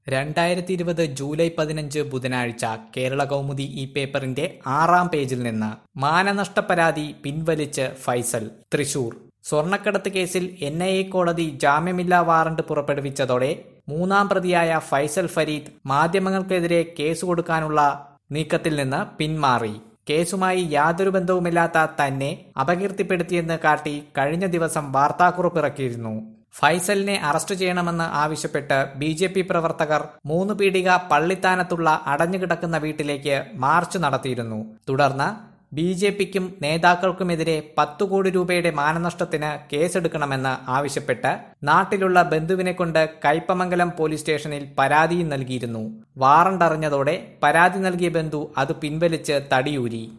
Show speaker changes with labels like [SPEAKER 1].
[SPEAKER 1] രണ്ടായിരത്തി ഇരുപത് ജൂലൈ പതിനഞ്ച് ബുധനാഴ്ച കേരള കൗമുദി ഈ പേപ്പറിന്റെ ആറാം പേജിൽ നിന്ന് മാനനഷ്ട പരാതി പിൻവലിച്ച് ഫൈസൽ തൃശൂർ സ്വർണ്ണക്കടത്ത് കേസിൽ എൻ ഐ എ കോടതി ജാമ്യമില്ലാ വാറണ്ട് പുറപ്പെടുവിച്ചതോടെ മൂന്നാം പ്രതിയായ ഫൈസൽ ഫരീദ് മാധ്യമങ്ങൾക്കെതിരെ കേസ് കൊടുക്കാനുള്ള നീക്കത്തിൽ നിന്ന് പിന്മാറി കേസുമായി യാതൊരു ബന്ധവുമില്ലാത്ത തന്നെ അപകീർത്തിപ്പെടുത്തിയെന്ന് കാട്ടി കഴിഞ്ഞ ദിവസം വാർത്താക്കുറിപ്പിറക്കിയിരുന്നു ഫൈസലിനെ അറസ്റ്റ് ചെയ്യണമെന്ന് ആവശ്യപ്പെട്ട് ബി ജെ പി പ്രവർത്തകർ മൂന്ന് പീടിക പള്ളിത്താനത്തുള്ള അടഞ്ഞുകിടക്കുന്ന വീട്ടിലേക്ക് മാർച്ച് നടത്തിയിരുന്നു തുടർന്ന് ബി ജെ പിക്കും നേതാക്കൾക്കുമെതിരെ പത്തു കോടി രൂപയുടെ മാനനഷ്ടത്തിന് കേസെടുക്കണമെന്ന് ആവശ്യപ്പെട്ട് നാട്ടിലുള്ള ബന്ധുവിനെ കൊണ്ട് കയ്പമംഗലം പോലീസ് സ്റ്റേഷനിൽ പരാതിയും നൽകിയിരുന്നു വാറണ്ട് അറിഞ്ഞതോടെ പരാതി നൽകിയ ബന്ധു അത് പിൻവലിച്ച് തടിയൂരി